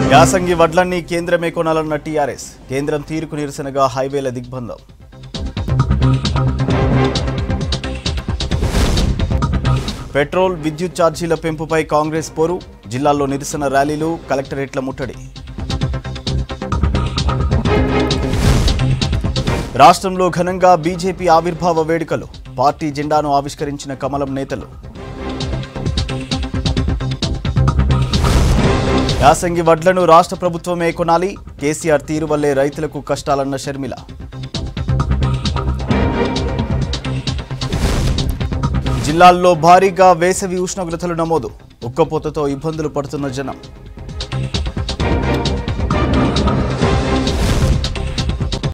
యాసంగి వడ్లన్నీ కేంద్రమే కొనాలన్న టీఆర్ఎస్ కేంద్రం తీరుకు నిరసనగా హైవేల దిగ్బంధం పెట్రోల్ విద్యుత్ ఛార్జీల పెంపుపై కాంగ్రెస్ పోరు జిల్లాల్లో నిరసన ర్యాలీలు కలెక్టరేట్ల ముట్టడి రాష్ట్రంలో ఘనంగా బీజేపీ ఆవిర్భావ వేడుకలు పార్టీ జెండాను ఆవిష్కరించిన కమలం నేతలు యాసంగి వడ్లను రాష్ట్ర ప్రభుత్వమే కొనాలి కేసీఆర్ తీరు వల్లే రైతులకు కష్టాలన్న షర్మిల జిల్లాల్లో భారీగా వేసవి ఉష్ణోగ్రతలు నమోదు ఉక్కపోతతో ఇబ్బందులు పడుతున్న జనం